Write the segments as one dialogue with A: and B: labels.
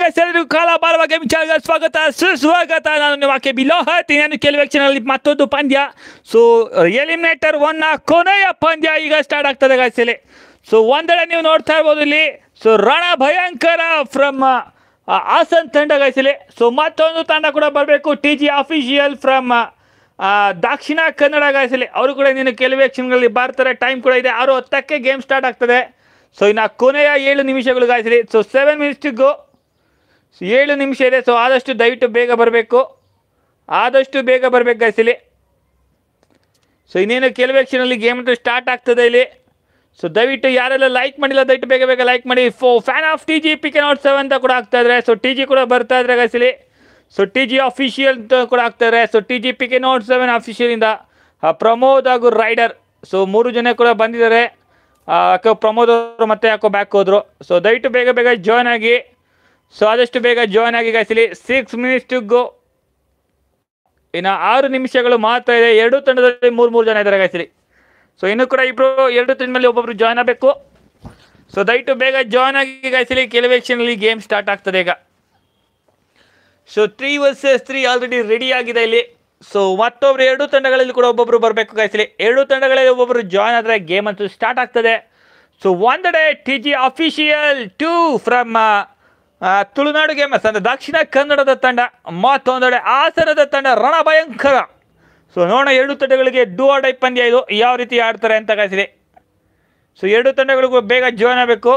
A: guys ಎಲ್ಲರಿಗೂ ಕಾಲ ಬಾರುವ game ಚಾನಲ್ಗೆ ಸ್ವಾಗತ ಸುಸ್ವಾಗತ ನಾನು ನಿಮ್ಮ ಕೆ ಬಿಲೋಹತ್ ಇನ್ನೇನು ಕೆಲವೇ ಕ್ಷಣದಲ್ಲಿ ಮತ್ತೊಂದು ಪಂದ್ಯ ಸೊ ಎಲಿಮಿನೇಟರ್ ಒನ್ನ ಕೊನೆಯ ಪಂದ್ಯ ಈಗ ಸ್ಟಾರ್ಟ್ ಆಗ್ತದೆ ಗೈಸ್ ಇಲ್ಲಿ ಸೊ ಒಂದೆಡೆ ನೀವು ನೋಡ್ತಾ ಇರ್ಬೋದು ಇಲ್ಲಿ ಸೊ ರಣ ಭಯಂಕರ ಫ್ರಮ್ ಹಾಸನ್ ತಂಡ ಗೈಸ್ ಇಲ್ಲಿ ಸೊ ಮತ್ತೊಂದು ತಂಡ ಕೂಡ ಬರಬೇಕು ಟಿ ಜಿ ಅಫಿಷಿಯಲ್ ಫ್ರಮ್ ದಕ್ಷಿಣ ಕನ್ನಡ ಗೈಸ್ ಇಲ್ಲಿ ಅವರು ಕೂಡ ಇನ್ನೇನು ಕೆಲವೇ ಕ್ಷಣಗಳಲ್ಲಿ ಬರ್ತಾರೆ ಟೈಮ್ ಕೂಡ ಇದೆ ಆರು ಹತ್ತಕ್ಕೆ ಗೇಮ್ ಸ್ಟಾರ್ಟ್ ಆಗ್ತದೆ ಸೊ ಇನ್ನು ಕೊನೆಯ ಏಳು ನಿಮಿಷಗಳು ಗಾಯ್ಸ್ ಇಲ್ಲಿ so seven minutes to go so ಏಳು ನಿಮಿಷ ಇದೆ ಸೊ ಆದಷ್ಟು ದಯವಿಟ್ಟು ಬೇಗ ಬರಬೇಕು ಆದಷ್ಟು ಬೇಗ ಬರಬೇಕು ಗಾಯ್ಸ್ ಇಲ್ಲಿ ಸೊ ಇನ್ನೇನು ಕೆಲವೇ ಕ್ಷಣದಲ್ಲಿ ಗೇಮ್ ಅಂತೂ ಸ್ಟಾರ್ಟ್ ಆಗ್ತದೆ ಇಲ್ಲಿ ಸೊ ದಯವಿಟ್ಟು ಯಾರೆಲ್ಲ ಲೈಕ್ ಮಾಡಿಲ್ಲ ದಯವಿಟ್ಟು ಬೇಗ ಬೇಗ ಲೈಕ್ ಮಾಡಿ ಫೋ fan of T G P K not seven ಅಂತ ಕೂಡ ಆಗ್ತಾ ಇದ್ದಾರೆ ಸೊ ಟಿ ಜಿ ಕೂಡ ಬರ್ತಾ ಇದ್ದಾರೆ guys ಇಲ್ಲಿ ಸೊ ಟಿ ಜಿ ಅಫಿಷಿಯಲ್ ಅಂತ ಕೂಡ ಆಗ್ತಾ ಇದ್ದಾರೆ so T G P K not seven ಅಫಿಷಿಯಲಿಂದ ಪ್ರಮೋದ್ ಹಾಗೂ ರೈಡರ್ ಸೊ ಮೂರು ಜನ ಕೂಡ ಬಂದಿದ್ದಾರೆ ಆ, ಯಾಕೋ ಪ್ರಮೋದ್ ಅವರು ಮತ್ತೆ ಯಾಕೋ ಬ್ಯಾಕ್ ಹೋದ್ರು ಸೊ ದಯವಿಟ್ಟು ಬೇಗ ಬೇಗ ಜಾಯ್ನ್ ಆಗಿ ಸೊ ಆದಷ್ಟು ಬೇಗ ಜಾಯ್ನ್ ಆಗಿ guys ಇಲ್ಲಿ ಸಿಕ್ಸ್ ಮಿನಿಟ್ಸ್ ಟು ಗೋ ಇನ್ನು ಆರು ನಿಮಿಷಗಳು ಮಾತ್ರ ಇದೆ ಎರಡು ತಂಡದಲ್ಲಿ ಮೂರು ಮೂರು ಜನ ಇದ್ದಾರೆ guys ಇಲ್ಲಿ ಸೊ ಇನ್ನು ಕೂಡ ಇಬ್ರು ಎರಡು ತಂಡದಲ್ಲಿ ಒಬ್ಬೊಬ್ರು ಜಾಯ್ನ್ ಆಗಬೇಕು ಸೊ ದಯವಿಟ್ಟು ಬೇಗ ಜಾಯ್ನ್ ಆಗಿ guys ಇಲ್ಲಿ ಕೆಲವೇ ಕ್ಷಣದಲ್ಲಿ ಗೇಮ್ ಸ್ಟಾರ್ಟ್ ಆಗ್ತದೆ ಈಗ so three versus three already ready ಆಗಿದೆ ಇಲ್ಲಿ ಸೊ ಮತ್ತೊಬ್ರು ಎರಡು ತಂಡಗಳಲ್ಲಿ ಕೂಡ ಒಬ್ಬೊಬ್ರು ಬರಬೇಕು ಗಾಯ್ಸಲಿ ಎರಡು ತಂಡಗಳಲ್ಲಿ ಒಬ್ಬೊಬ್ರು ಜಾಯ್ನ್ ಆದರೆ ಗೇಮ್ ಅಂತೂ ಸ್ಟಾರ್ಟ್ ಆಗ್ತದೆ ಸೊ ಒಂದೆಡೆ T G official two from Tulunadu games ಅಂದರೆ ದಕ್ಷಿಣ ಕನ್ನಡದ ತಂಡ ಮತ್ತೊಂದೆಡೆ ಹಾಸನದ ತಂಡ ರಣ ಭಯಂಕರ ಸೊ ನೋಡೋಣ ಎರಡು ತಂಡಗಳಿಗೆ ಡೂ ಆರ್ ಡೈ ಪಂದ್ಯ ಇದು ಯಾವ ರೀತಿ ಆಡ್ತಾರೆ ಅಂತ ಗಾಯ್ಸಿದೆ ಸೊ ಎರಡು ತಂಡಗಳಿಗೂ ಬೇಗ ಜಾಯ್ನ್ ಆಗಬೇಕು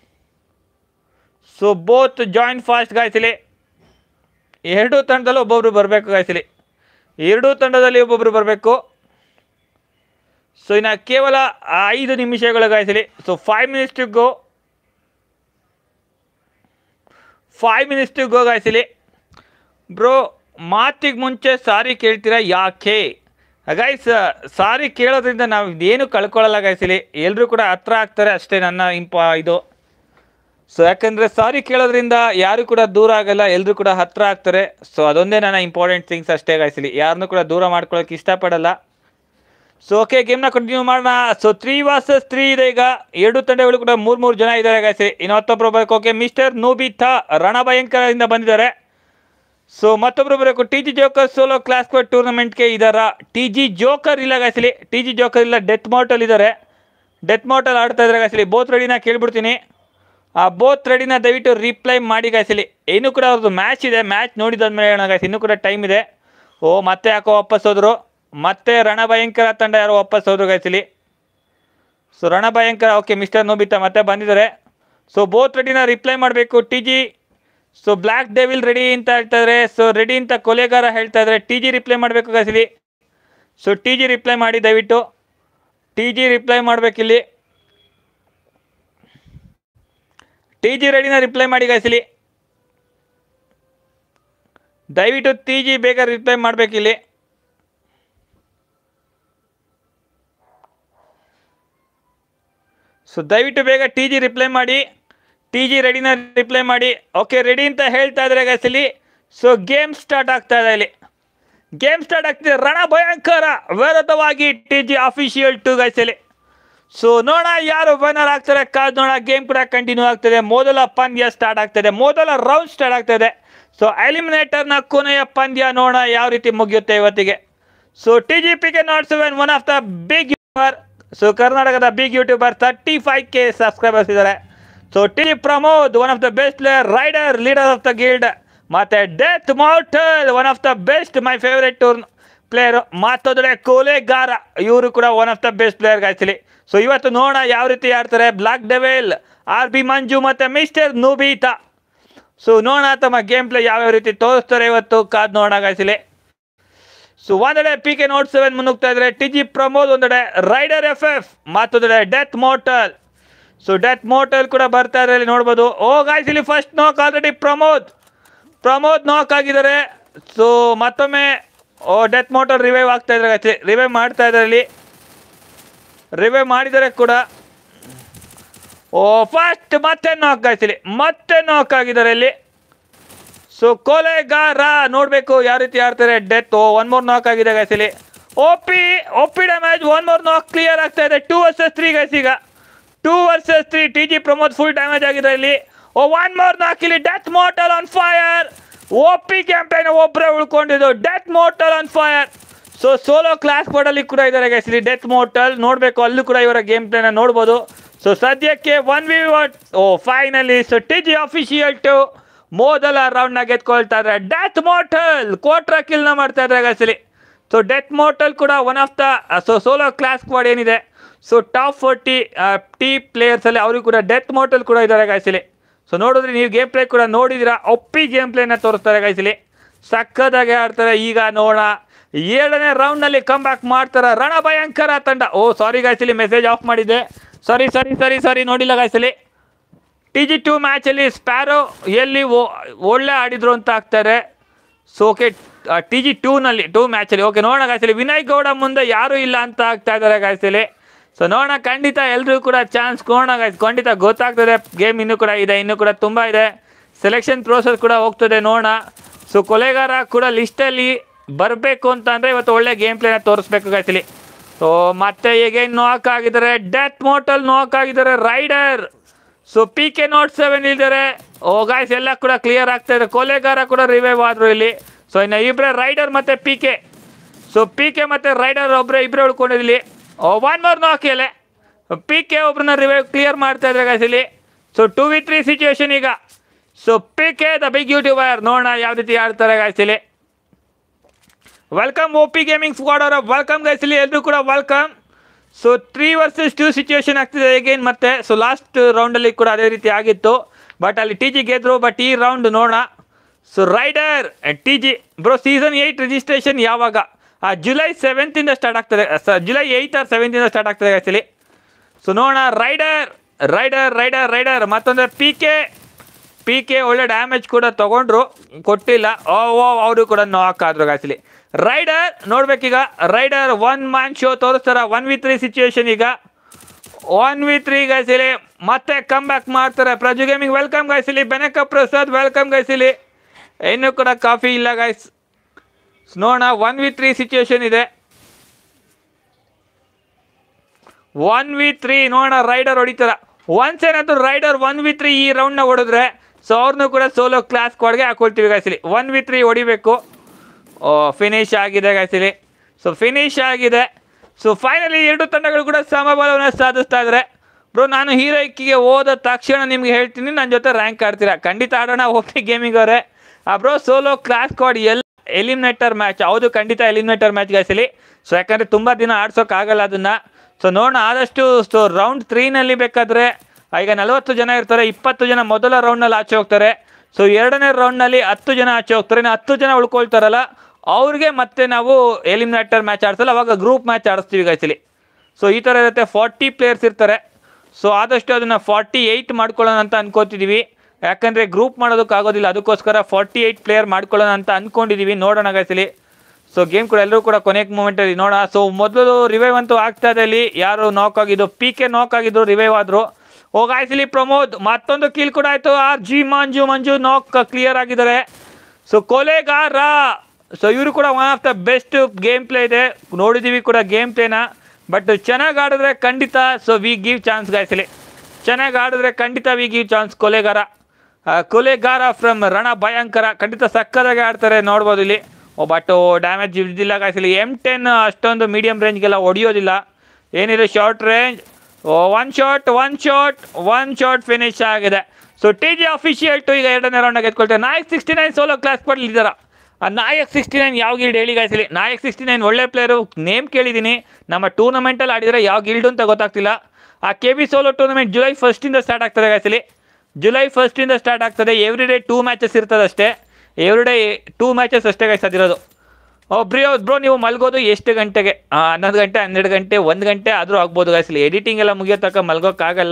A: ಸೊ ಬೋತ್ ಜಾಯಿನ್ ಫಾಸ್ಟ್ ಗಾಯ್ಸಿಲಿ ಎರಡು ತಂಡದಲ್ಲಿ ಒಬ್ಬೊಬ್ರು ಬರಬೇಕು ಗಾಯ್ಸಲಿ ಎರಡೂ ತಂಡದಲ್ಲಿ ಒಬ್ಬೊಬ್ರು ಬರಬೇಕು ಸೊ ಇನ್ನು ಕೇವಲ ಐದು ನಿಮಿಷಗಳು ಗಾಯ್ಸಲಿ so five minutes to go five minutes to go ಗಾಯ್ಸಲಿ ಬ್ರೋ ಮಾತಿಗೆ ಮುಂಚೆ ಸಾರಿ ಕೇಳ್ತೀರಾ ಯಾಕೆ ಗೈಸ್ ಸಾರಿ ಕೇಳೋದ್ರಿಂದ ನಾವು ಏನು ಕಳ್ಕೊಳ್ಳಲ್ಲ ಗಾಯ್ಸಲಿ ಎಲ್ಲರೂ ಕೂಡ ಹತ್ರ ಆಗ್ತಾರೆ ಅಷ್ಟೇ ನನ್ನ ಇಂಪ ಇದು ಸೊ ಯಾಕಂದರೆ ಸಾರಿ ಕೇಳೋದ್ರಿಂದ ಯಾರು ಕೂಡ ದೂರ ಆಗಲ್ಲ ಎಲ್ಲರೂ ಕೂಡ ಹತ್ರ ಆಗ್ತಾರೆ ಸೊ ಅದೊಂದೇ ನನ್ನ ಇಂಪಾರ್ಟೆಂಟ್ ಥಿಂಗ್ಸ್ ಅಷ್ಟೇ ಗಾಯಿಸಲಿ ಯಾರನ್ನೂ ಕೂಡ ದೂರ ಮಾಡ್ಕೊಳ್ಳೋಕೆ ಇಷ್ಟಪಡಲ್ಲ ಸೊ ಓಕೆ ಗೇಮ್ನ ಕಂಟಿನ್ಯೂ ಮಾಡೋಣ ಸೊ ತ್ರೀ ವಾಸಸ್ ತ್ರೀ ಇದೆ ಈಗ ಎರಡು ತಂಡಗಳು ಕೂಡ ಮೂರು ಮೂರು ಜನ ಇದ್ದಾರೆ ಗಾಯಿಸಿ ಇನ್ನೊತ್ತೊಬ್ಬರು ಬರಬೇಕು ಓಕೆ ಮಿಸ್ಟರ್ ನೋಬಿತಾ ರಣ ಭಯಂಕರದಿಂದ ಬಂದಿದ್ದಾರೆ ಸೊ ಮತ್ತೊಬ್ಬರು ಬರಬೇಕು T G joker solo class code ಟೂರ್ನಮೆಂಟ್ಗೆ ಇದ್ದಾರಾ ಟಿ ಜಿ ಜೋಕರ್ ಇಲ್ಲ ಗಾಯಿಸಲಿ ಟಿ ಜಿ ಜೋಕರ್ ಇಲ್ಲ ಡೆತ್ ಮೋಟಲ್ ಇದ್ದಾರೆ ಡೆತ್ ಮೋಟಲ್ ಆಡ್ತಾ ಇದ್ದಾರೆ ಗಾಯಿಸಲಿ ಬೋತ್ ರೆಡಿನ ಕೇಳ್ಬಿಡ್ತೀನಿ ಆ ಬೋತ್ ರೆಡಿನ ದಯವಿಟ್ಟು ರಿಪ್ಲೈ ಮಾಡಿ ಗಾಯ್ಸಲಿ ಇನ್ನೂ ಕೂಡ ಅವ್ರದ್ದು ಮ್ಯಾಚ್ ಇದೆ ಮ್ಯಾಚ್ ನೋಡಿದಾದ್ಮೇಲೆ ಹೇಳೋಣ ಗಾಯ್ಸ್ ಇನ್ನೂ ಕೂಡ ಟೈಮ್ ಇದೆ ಓ ಮತ್ತೆ ಯಾಕೋ ವಾಪಸ್ ಹೋದ್ರು ಮತ್ತೆ ರಣ ಭಯಂಕರ ತಂಡ ಯಾರೋ ವಾಪಸ್ ಹೋದ್ರು ಗಾಯ್ಸಲಿ ಸೊ ರಣ ಭಯಂಕರ ಓಕೆ ಮಿಸ್ಟರ್ ನೋಬಿತಾ ಮತ್ತೆ ಬಂದಿದ್ದಾರೆ ಸೊ ಬೋತ್ ರೆಡಿನ ರಿಪ್ಲೈ ಮಾಡಬೇಕು T G so black devil ready ಅಂತ ಹೇಳ್ತಾ ಇದ್ದಾರೆ ಸೊ ರೆಡಿ ಅಂತ ಕೊಲೆಗಾರ ಹೇಳ್ತಾ ಇದ್ದಾರೆ ಟಿ ಜಿ ರಿಪ್ಲೈ ಮಾಡಬೇಕು ಗಾಯ್ಸಲಿ ಸೊ ಟಿ ಜಿ ರಿಪ್ಲೈ ಮಾಡಿ ದಯವಿಟ್ಟು ಟಿ ಜಿ ರಿಪ್ಲೈ ಮಾಡಬೇಕಿಲ್ಲಿ ಟಿ ಜಿ ರೆಡಿನ ರಿಪ್ಲೈ ಮಾಡಿ ಗಾಯ್ಸಲಿ ದಯವಿಟ್ಟು ಟಿ ಜಿ ಬೇಗ ರಿಪ್ಲೈ ಮಾಡಬೇಕಿಲ್ಲಿ ಸೊ ದಯವಿಟ್ಟು ಬೇಗ ಟಿ ಜಿ ರಿಪ್ಲೈ ಮಾಡಿ ಟಿ ಜಿ ರೆಡಿನ ರಿಪ್ಲೈ ಮಾಡಿ ಓಕೆ ರೆಡಿ ಅಂತ ಹೇಳ್ತಾ ಇದ್ದಾರೆ ಗಾಯ್ಸಲಿ ಸೊ ಗೇಮ್ ಸ್ಟಾರ್ಟ್ ಆಗ್ತಾ ಇದೆ ಇಲ್ಲಿ ಗೇಮ್ ಸ್ಟಾರ್ಟ್ ಆಗ್ತಿದೆ ರಣ ಭಯಂಕರ ವಿರೋಧವಾಗಿ ಟಿ ಜಿ ಅಫಿಷಿಯಲ್ ಟು ಗಾಯ್ಸಲಿ ಸೊ ನೋಡೋಣ ಯಾರು ವಿನ್ನರ್ ಆಗ್ತಾರೆ ಕಾದ್ ನೋಡೋಣ ಗೇಮ್ ಕೂಡ ಕಂಟಿನ್ಯೂ ಆಗ್ತದೆ ಮೊದಲ ಪಂದ್ಯ ಸ್ಟಾರ್ಟ್ ಆಗ್ತದೆ ಮೊದಲ ರೌಂಡ್ ಸ್ಟಾರ್ಟ್ ಆಗ್ತದೆ ಸೊ ಎಲಿಮಿನೇಟರ್ನ ಕೊನೆಯ ಪಂದ್ಯ ನೋಡೋಣ ಯಾವ ರೀತಿ ಮುಗಿಯುತ್ತೆ ಇವತ್ತಿಗೆ so T G P K not seven one of the big YouTuber so ಕರ್ನಾಟಕದ big YouTuber thirty five K subscribers ಇದ್ದಾರೆ so T G Pramod one of the best player rider leader of the guild ಮತ್ತೆ death mortal one of the best my favourite ಟೂರ್ನ್ player ಮತ್ತೊಂದಡೆ ಕೋಲೆಗಾರ ಇವರು ಕೂಡ one of the best player ಗಾಯ್ಸಲಿ so ಇವತ್ತು ನೋಡೋಣ ಯಾವ ರೀತಿ ಆಡ್ತಾರೆ black devil R B Manju ಮತ್ತು ಮಿಸ್ಟರ್ ನೂಬೀತಾ ಸೊ ನೋಡೋಣ ತಮ್ಮ ಗೇಮ್ ಪ್ಲೇ ಯಾವ್ಯಾವ ರೀತಿ ತೋರಿಸ್ತಾರೆ ಇವತ್ತು ಕಾದ್ ನೋಡೋಣ ಗಾಯ್ಸಲಿ ಸೊ ಒಂದೆಡೆ ಪಿ ಕೆ ನೋಟ್ ಸೆವೆನ್ ಮುನ್ನುಗ್ತಾ ಇದ್ದಾರೆ ಟಿ ಜಿ ಪ್ರಮೋದ್ ಒಂದೆಡೆ ರೈಡರ್ ಎಫ್ ಎಫ್ ಮತ್ತೊಂದೆಡೆ death mortal so death mortal ಕೂಡ ಬರ್ತಾ ಇದ್ದಾರೆ ಇಲ್ಲಿ ನೋಡ್ಬೋದು ಓ ಗಾಯ್ಸ್ ಇಲ್ಲಿ first knock already Pramod Pramod knock ಆಗಿದ್ದಾರೆ ಸೊ ಮತ್ತೊಮ್ಮೆ ಓ ಡೆತ್ ಮೋಟಲ್ ರಿವೈವ್ ಆಗ್ತಾ ಇದ್ದಾರೆ ಗಾಯ್ಸ್ ರಿವೈವ್ ಮಾಡ್ತಾ ಇದ್ದಾರೆ ಇಲ್ಲಿ ರಿವೈವ್ ಮಾಡಿದರೆ ಕೂಡ ಓ ಫಸ್ಟ್ ಮತ್ತೆ ನಾಕ್ ಗಾಯ್ಸಿಲಿ ಮತ್ತೆ ನಾಕ್ ಆಗಿದ್ದಾರೆ ಇಲ್ಲಿ ಸೊ ಕೊಲೆಗಾರ ನೋಡಬೇಕು ಯಾವ ರೀತಿ ಆಡ್ತಾರೆ ಡೆತ್ ಓ ಒನ್ ಮೋರ್ ನಾಕ್ ಆಗಿದೆ ಗಾಯ್ಸಿಲಿ OP OP damage one more knock clear ಆಗ್ತಾ ಇದೆ ಟೂ ವರ್ಸಸ್ ತ್ರೀ ಗೈಸ್ ಈಗ two versus three T G Pramod full damage ಆಗಿದೆ ಇಲ್ಲಿ ಓ ಒನ್ ಮೋರ್ ನಾಕಿಲಿ death mortal on fire O P campaign ಒಬ್ಬರೇ ಉಳ್ಕೊಂಡಿದ್ದು death mortal on fire so solo class ಬೋರ್ಡಲ್ಲಿ ಕೂಡ ಇದ್ದಾರೆ ಗೈಸ್ ಇಲ್ಲಿ ಡೆತ್ ಮೋಟಲ್ ನೋಡಬೇಕು ಅಲ್ಲೂ ಕೂಡ ಇವರ ಗೇಮ್ ಪ್ಲೇನ ನೋಡ್ಬೋದು ಸೊ ಸದ್ಯಕ್ಕೆ one v one oh finally so T G official two ಮೊದಲ ರೌಂಡ್ನ ಗೆದ್ಕೊಳ್ತಾ ಇದ್ದಾರೆ ಡೆತ್ ಮೋಟಲ್ ಕೋಟ್ರ ಕಿಲ್ನ ಮಾಡ್ತಾ ಇದ್ದಾರೆ ಗೈಸ್ ಇಲ್ಲಿ ಸೊ ಡೆತ್ ಮೋಟಲ್ ಕೂಡ one of the so solo class squad ಏನಿದೆ ಸೊ ಟಾಪ್ ಫೋರ್ಟಿ ಟಿ ಪ್ಲೇಯರ್ಸಲ್ಲಿ ಅವರು ಕೂಡ ಡೆತ್ ಮೋಟಲ್ ಕೂಡ ಇದ್ದಾರೆ ಗಾಯ್ಸಿಲಿ ಸೊ ನೋಡಿದ್ರೆ ನೀವು ಗೇಮ್ ಪ್ಲೇ ಕೂಡ ನೋಡಿದಿರಾ ಒಪ್ಪಿ ಗೇಮ್ ಪ್ಲೇನ ತೋರಿಸ್ತಾರೆ ಗಾಯ್ಸಿಲಿ ಸಕ್ಕದಾಗೆ ಆಡ್ತಾರೆ ಈಗ ನೋಡೋಣ ಏಳನೇ ರೌಂಡ್ನಲ್ಲಿ ಕಮ್ ಬ್ಯಾಕ್ ಮಾಡ್ತಾರೆ ರಣ ಭಯಂಕರ ತಂಡ ಓ ಸಾರಿ ಗಾಯ್ಸಿಲಿ ಮೆಸೇಜ್ ಆಫ್ ಮಾಡಿದ್ದೆ ಸಾರಿ ಸಾರಿ ಸಾರಿ ಸಾರಿ ನೋಡಿಲ್ಲ ಗಾಯ್ಸಿಲಿ ಟಿ ಜಿ ಟೂ ಮ್ಯಾಚಲ್ಲಿ ಸ್ಪ್ಯಾರೋ ಎಲ್ಲಿ ಓ- ಒಳ್ಳೆ ಆಡಿದ್ರು ಅಂತ ಆಗ್ತಾರೆ ಸೊ ಓಕೆ ಟಿ ಜಿ ಟೂನಲ್ಲಿ ಟೂ ಮ್ಯಾಚಲ್ಲಿ ಓಕೆ ನೋಡೋಣ ಗಾಯ್ಸಲಿ ವಿನಯ್ ಗೌಡ ಮುಂದೆ ಯಾರೂ ಇಲ್ಲ ಅಂತ ಆಗ್ತಾ ಇದ್ದಾರೆ ಗಾಯ್ಸಲಿ ಸೊ ನೋಡೋಣ ಖಂಡಿತ ಎಲ್ಲರೂ ಕೂಡ ಚಾನ್ಸ್ ಕೊಡೋಣ ಗಾಯ್ಸ್ ಖಂಡಿತ ಗೊತ್ತಾಗ್ತದೆ ಗೇಮ್ ಇನ್ನೂ ಕೂಡ ಇದೆ ಇನ್ನೂ ಕೂಡ ತುಂಬ ಇದೆ ಸೆಲೆಕ್ಷನ್ ಪ್ರೋಸೆಸ್ ಕೂಡ ಹೋಗ್ತದೆ ನೋಡೋಣ ಸೊ ಕೊಲೆಗಾರ ಕೂಡ ಲಿಸ್ಟಲ್ಲಿ ಬರಬೇಕು ಅಂತ ಅಂದರೆ ಇವತ್ತು ಒಳ್ಳೆ ಗೇಮ್ ಪ್ಲೇನ ತೋರಿಸ್ಬೇಕು ಗಾಯ್ಸಲಿ ಸೊ ಮತ್ತೆ ಹೇಗೆ ನೋಕ್ ಆಗಿದ್ದಾರೆ ಡೆತ್ ಮೋಟಲ್ ನೋಕ್ ಆಗಿದ್ದಾರೆ rider so P K not seven ಇದ್ದಾರೆ ಓ ಗಾಯ್ಸ್ ಎಲ್ಲ ಕೂಡ ಕ್ಲಿಯರ್ ಆಗ್ತಾ ಇದೆ ಕೊಲೆಗಾರ ಕೂಡ ರಿವೈವ್ ಆದ್ರು ಇಲ್ಲಿ ಸೊ ಇನ್ನು ಇಬ್ಬರೇ ರೈಡರ್ ಮತ್ತೆ P K so P K ಮತ್ತೆ ರೈಡರ್ ಒಬ್ಬರೇ ಇಬ್ಬರೇ ಉಳ್ಕೊಂಡಿದ್ಲಿ ಒನ್ ಮೋರ್ ನಾಕಿಯಲ್ಲೇ ಪಿ ಕೆ ಒಬ್ರನ್ನ ರಿವೈವ್ ಕ್ಲಿಯರ್ ಮಾಡ್ತಾ ಇದ್ದಾರೆ ಗಾಯ್ಸ್ ಇಲ್ಲಿ so two v three situation ಈಗ so P K the big YouTuber ನೋಡೋಣ ಯಾವ ರೀತಿ ಆಡ್ತಾರೆ ಗಾಯ್ಸ್ ಇಲ್ಲಿ welcome O P gaming squad ಅವರ ವೆಲ್ಕಮ್ ಗೈಸ್ ಇಲ್ಲಿ ಎಲ್ಲರೂ ಕೂಡ welcome so three versus two situation ಆಗ್ತಿದೆ ಅಗೇನ್ ಮತ್ತೆ ಸೊ ಲಾಸ್ಟ್ ರೌಂಡಲ್ಲಿ ಕೂಡ ಅದೇ ರೀತಿ ಆಗಿತ್ತು ಬಟ್ ಅಲ್ಲಿ ಟಿ ಜಿ ಗೆದ್ರು ಬಟ್ ಈ ರೌಂಡ್ ನೋಡೋಣ so rider T G bro season eight registration ಯಾವಾಗ ಆ ಜುಲೈ ಸೆವೆಂತಿಂದ ಸ್ಟಾರ್ಟ್ ಆಗ್ತದೆ ಸ ಜುಲೈ ಏಯ್ಟ್ ಆರ್ ಸೆವೆಂತಿಂದ ಸ್ಟಾರ್ಟ್ ಆಗ್ತದೆ ಆ್ಯಕ್ಚುಲಿ ಸೊ ನೋಡೋಣ ರೈಡರ್ ರೈಡರ್ ರೈಡರ್ ರೈಡರ್ ಮತ್ತೊಂದು ಪಿ ಕೆ ಪಿ ಕೆ ಒಳ್ಳೆ ಡ್ಯಾಮೇಜ್ ಕೂಡ ತಗೊಂಡ್ರು ಕೊಟ್ಟಿಲ್ಲ ಓ ಓ ಅವರು ಕೂಡ ನಾಕ್ ಆದ್ರು ಗಾಯ್ಸಲಿ ರೈಡರ್ ನೋಡ್ಬೇಕೀಗ ರೈಡರ್ ಒನ್ ಮ್ಯಾನ್ ಶೋ ತೋರಿಸ್ತಾರ ಒನ್ ವಿ ತ್ರೀ ಸಿಚುವೇಶನ್ ಈಗ ಒನ್ ವಿ ತ್ರೀ ಗೈಸಿಲಿ ಮತ್ತೆ ಕಮ್ ಬ್ಯಾಕ್ ಮಾಡ್ತಾರೆ ಪ್ರಜು ಗೇಮಿಂಗ್ ವೆಲ್ಕಮ್ ಗೈಸಿಲಿ ಬೆನಕ ಪ್ರಸಾದ್ ವೆಲ್ಕಮ್ ಗೈಸಿಲಿ ಇನ್ನೂ ಕೂಡ ಕಾಫಿ ಇಲ್ಲ ಗೈಸ್ ನೋಡೋಣ ಒನ್ ವಿ ತ್ರೀ ಸಿಚುವೇಶನ್ ಇದೆ ಒನ್ ವಿ ತ್ರೀ ನೋಡೋಣ ರೈಡರ್ ಹೊಡಿತಾರ ಒನ್ಸ್ ಏನಾದ್ರು ರೈಡರ್ ಒನ್ ವಿ ತ್ರೀ ಈ ರೌಂಡ್ನ ಹೊಡೆದ್ರೆ ಸೊ ಅವ್ರನ್ನೂ ಕೂಡ ಸೋಲೋ ಕ್ಲಾಸ್ ಕೊಡ್ಗೆ ಹಾಕೊಳ್ತೀವಿ ಗಾಯ್ಸಿಲಿ ಒನ್ ವಿ ತ್ರೀ ಹೊಡಿಬೇಕು ಓ ಫಿನಿಶ್ ಆಗಿದೆ ಗಾಯ್ಸಿಲಿ ಸೊ ಫಿನಿಶ್ ಆಗಿದೆ ಸೊ ಫೈನಲಿ ಎರಡು ತಂಡಗಳು ಕೂಡ ಸಮಬಲವನ್ನು ಸಾಧಿಸ್ತಾ ಇದ್ದಾರೆ ಬ್ರೋ ನಾನು ಹೀರೋಯಿಕ್ಕಿಗೆ ಹೋದ ತಕ್ಷಣ ನಿಮ್ಗೆ ಹೇಳ್ತೀನಿ ನನ್ನ ಜೊತೆ ರ್ಯಾಂಕ್ ಆಡ್ತೀರಾ ಖಂಡಿತ ಆಡೋಣ ಓಕೆ ಗೇಮಿಂಗ್ ಅವರೇ ಆ ಬ್ರೋ ಸೋಲೋ ಕ್ಲಾಸ್ ಕಾರ್ಡ್ ಎಲ್ಲ ಎಲಿಮಿನೇಟರ್ ಮ್ಯಾಚ್ ಹೌದು ಖಂಡಿತ ಎಲಿಮಿನೇಟರ್ ಮ್ಯಾಚ್ ಗಾಯ್ಸಲಿ ಸೊ ಯಾಕಂದರೆ ತುಂಬ ದಿನ ಆಡ್ಸೋಕ್ಕಾಗಲ್ಲ ಅದನ್ನು ಸೊ ನೋಡೋಣ ಆದಷ್ಟು ಸೊ ರೌಂಡ್ ತ್ರೀನಲ್ಲಿ ಬೇಕಾದರೆ ಈಗ ನಲವತ್ತು ಜನ ಇರ್ತಾರೆ ಇಪ್ಪತ್ತು ಜನ ಮೊದಲ ರೌಂಡ್ನಲ್ಲಿ ಆಚೆ ಹೋಗ್ತಾರೆ ಸೊ ಎರಡನೇ ರೌಂಡ್ನಲ್ಲಿ ಹತ್ತು ಜನ ಆಚೆ ಹೋಗ್ತಾರೆ ಇನ್ನು ಹತ್ತು ಜನ ಉಳ್ಕೊಳ್ತಾರಲ್ಲ ಅವ್ರಿಗೆ ಮತ್ತೆ ನಾವು ಎಲಿಮಿನೇಟರ್ ಮ್ಯಾಚ್ ಆಡ್ಸಲ್ಲ ಅವಾಗ ಗ್ರೂಪ್ ಮ್ಯಾಚ್ ಆಡಿಸ್ತೀವಿ ಗಾಯ್ಸಲಿ ಸೊ ಈ ಥರ ಇರುತ್ತೆ ಫಾರ್ಟಿ ಪ್ಲೇಯರ್ಸ್ ಇರ್ತಾರೆ ಸೊ ಆದಷ್ಟು ಅದನ್ನು ಫಾರ್ಟಿ ಏಯ್ಟ್ ಮಾಡ್ಕೊಳ್ಳೋಣ ಅಂತ ಅನ್ಕೋತಿದ್ದೀವಿ ಯಾಕಂದರೆ ಗ್ರೂಪ್ ಮಾಡೋದಕ್ಕಾಗೋದಿಲ್ಲ ಅದಕ್ಕೋಸ್ಕರ ಫಾರ್ಟಿ ಏಯ್ಟ್ ಪ್ಲೇಯರ್ ಮಾಡ್ಕೊಳ್ಳೋಣ ಅಂತ ಅಂದ್ಕೊಂಡಿದ್ದೀವಿ ನೋಡೋಣ ಗಾಯ್ಸಲಿ ಸೊ ಗೇಮ್ ಕೂಡ ಎಲ್ಲರೂ ಕೂಡ ಕೊನೆಗೆ ಮೂಮೆಂಟಲ್ಲಿ ನೋಡೋಣ ಸೊ ಮೊದಲು ರಿವೈವ್ ಅಂತೂ ಆಗ್ತಾ ಇದೆ ಇಲ್ಲಿ ಯಾರು ನಾಕ್ ಆಗಿದ್ದು ಪಿ ಕೆ ನಾಕ್ ಆಗಿದ್ರು ರಿವೈವ್ ಆದರು ಓ ಗಾಯ್ಸಲಿ ಪ್ರಮೋದ್ ಮತ್ತೊಂದು ಕೀಲ್ ಕೂಡ ಆಯಿತು ಆರ್ ಜಿ ಮಂಜು ಮಂಜು ನಾಕ್ ಕ್ಲಿಯರ್ ಆಗಿದ್ದಾರೆ ಸೊ ಕೊಲೆಗಾರ ಸೊ ಇವರು ಕೂಡ one of the best game play ಇದೆ ನೋಡಿದ್ದೀವಿ ಕೂಡ ಗೇಮ್ ಪ್ಲೇನ ಬಟ್ ಚೆನ್ನಾಗಿ ಆಡಿದ್ರೆ ಖಂಡಿತ ಸೊ ವಿ ಗಿವ್ ಚಾನ್ಸ್ ಗಾಯ್ಸಲಿ ಚೆನ್ನಾಗಿ ಆಡಿದ್ರೆ ಖಂಡಿತ ವಿ ಗಿವ್ ಚಾನ್ಸ್ ಕೊಲೆಗಾರ ಆ, ಕೊಲೆಗಾರ ಫ್ರಮ್ ರಣ ಭಯಂಕರ ಖಂಡಿತ ಸಕ್ಕದಾಗಿ ಆಡ್ತಾರೆ ನೋಡ್ಬೋದು ಇಲ್ಲಿ ಓ ಬಟ್ ಡ್ಯಾಮೇಜ್ ಇದ್ದಿಲ್ಲ ಗಾಯ್ಸಲಿ ಎಮ್ ಟೆನ್ ಅಷ್ಟೊಂದು ಮೀಡಿಯಂ ರೇಂಜ್ಗೆಲ್ಲ ಹೊಡಿಯೋದಿಲ್ಲ ಏನಿದೆ short range one shot one shot one shot finish ಆಗಿದೆ so T G official two ಈಗ ಎರಡನೇ ರೌಂಡ್ ಗೆದ್ಕೊಳ್ತಾರೆ Nayak sixty nine solo class ಇದ್ದಾರ ಆ ನಾಯಕ್ ಸಿಕ್ಸ್ಟಿ ನೈನ್ ಯಾವ ಗಿಲ್ಡ್ ಹೇಳಿ ಗಾಯ್ಸಲಿ ನಾಯಕ್ ಸಿಕ್ಸ್ಟಿ ನೈನ್ ಒಳ್ಳೆ ಪ್ಲೇಯರು ನೇಮ್ ಕೇಳಿದ್ದೀನಿ ನಮ್ಮ ಟೂರ್ನಮೆಂಟಲ್ಲಿ ಆಡಿದರೆ ಯಾವ ಗಿಲ್ಡು ಅಂತ ಗೊತ್ತಾಗ್ತಿಲ್ಲ ಆ K B solo tournament July ಫಸ್ಟಿಂದ ಸ್ಟಾರ್ಟ್ ಆಗ್ತದೆ ಗಾಯ್ಸಲಿ ಜುಲೈ ಫಸ್ಟಿಂದ ಸ್ಟಾರ್ಟ್ ಆಗ್ತದೆ ಎವ್ರಿ ಡೇ ಟೂ ಮ್ಯಾಚಸ್ ಇರ್ತದೆ ಅಷ್ಟೇ ಎವ್ರಿ ಡೇ ಟೂ ಮ್ಯಾಚಸ್ ಅಷ್ಟೇ ಗೈಸ್ ಅದಿರೋದು ಒಬ್ರಿಯೋ ಬ್ರೋ ನೀವು ಮಲ್ಗೋದು ಎಷ್ಟು ಗಂಟೆಗೆ ಆ, ಹನ್ನೊಂದು ಗಂಟೆ ಹನ್ನೆರಡು ಗಂಟೆ ಒಂದು ಗಂಟೆ ಆದರೂ ಆಗ್ಬೋದು ಗಾಯ್ಸಲಿ ಎಡಿಟಿಂಗ್ ಎಲ್ಲ ಮುಗಿಯೋ ತನಕ ಮಲ್ಗೋಕ್ಕಾಗಲ್ಲ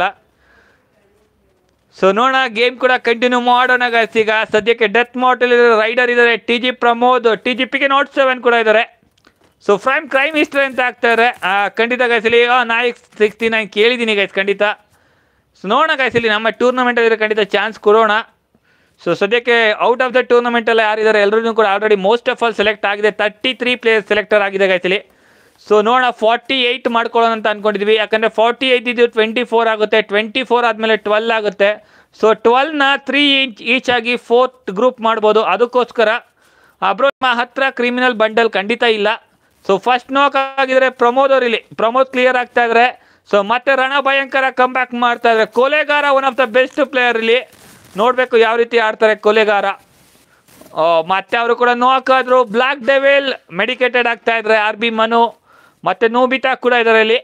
A: ಸೊ ನೋಡೋಣ ಗೇಮ್ ಕೂಡ ಕಂಟಿನ್ಯೂ ಮಾಡೋಣ guys ಈಗ ಸದ್ಯಕ್ಕೆ ಡೆತ್ ಮಾಟಲ್ ರೈಡರ್ ಇದ್ದಾರೆ T G Pramod T G ಪಿಗೆ ನೋಟ್ ಸೆವೆನ್ ಕೂಡ ಇದ್ದಾರೆ ಸೊ ಫ್ರೈಮ್ ಕ್ರೈಮ್ ಹಿಸ್ಟ್ರಿ ಅಂತ ಆಗ್ತಾರೆ ಖಂಡಿತ ಗೈಸಲಿ ನಾಯಕ್ ಸಿಕ್ಸ್ಟಿ ನೈನ್ ಕೇಳಿದ್ದೀನಿ ಗೈಸ್ ಖಂಡಿತ ಸೊ ನೋಡೋಣ ಗೈಸ್ ಇಲ್ಲಿ ನಮ್ಮ ಟೂರ್ನಮೆಂಟಲ್ಲಿ ಖಂಡಿತ ಚಾನ್ಸ್ ಕೊಡೋಣ ಸೊ ಸದ್ಯಕ್ಕೆ ಔಟ್ ಆಫ್ ದ ಟೂರ್ನಮೆಂಟಲ್ಲಿ ಯಾರಿದ್ದಾರೆ ಎಲ್ಲರೂ ಕೂಡ already most of all select ಆಗಿದೆ ತರ್ಟಿ ತ್ರೀ ಪ್ಲೇಯರ್ಸ್ ಸೆಲೆಕ್ಟರ್ ಆಗಿದೆ ಗೈಸಲಿ ಸೊ ನೋಡೋಣ ಫಾರ್ಟಿ ಏಯ್ಟ್ ಮಾಡ್ಕೊಳ್ಳೋಣ ಅಂತ ಅಂದ್ಕೊಂಡಿದ್ವಿ ಯಾಕಂದರೆ ಫಾರ್ಟಿ ಏಯ್ಟ್ ಇದು ಟ್ವೆಂಟಿ ಫೋರ್ ಆಗುತ್ತೆ ಟ್ವೆಂಟಿ ಫೋರ್ ಆದಮೇಲೆ ಟ್ವೆಲ್ ಆಗುತ್ತೆ ಸೊ ಟ್ವೆಲ್ನ ತ್ರೀ ಇಂಚ್ ಈಚ್ ಆಗಿ ಫೋರ್ತ್ ಗ್ರೂಪ್ ಮಾಡ್ಬೋದು ಅದಕ್ಕೋಸ್ಕರ ಬ್ರೋ ನಿಮ್ಮ ಹತ್ರ ಕ್ರಿಮಿನಲ್ ಬಂಡಲ್ ಖಂಡಿತ ಇಲ್ಲ ಸೊ ಫಸ್ಟ್ ನೋಕ್ ಆಗಿದ್ರೆ ಪ್ರಮೋದ್ ಅವ್ರು ಇಲ್ಲಿ ಪ್ರಮೋದ್ ಕ್ಲಿಯರ್ ಆಗ್ತಾ ಇದ್ರೆ ಸೊ ಮತ್ತೆ ರಣ ಭಯಂಕರ ಕಮ್ ಬ್ಯಾಕ್ ಮಾಡ್ತಾ ಇದ್ದಾರೆ Kolegara one of the best player ಇಲ್ಲಿ ನೋಡಬೇಕು ಯಾವ ರೀತಿ ಆಡ್ತಾರೆ ಕೊಲೆಗಾರ ಆ, ಮತ್ತೆ ಅವರು ಕೂಡ ನೋಕ್ ಆದ್ರು ಬ್ಲಾಕ್ ಡೆವೆಲ್ ಮೆಡಿಕೇಟೆಡ್ ಆಗ್ತಾ ಇದ್ದಾರೆ ಆರ್ ಬಿ ಮನು ಮತ್ತೆ ನೋಬಿತಾ ಕೂಡ ಇದ್ದಾರೆ ಇಲ್ಲಿ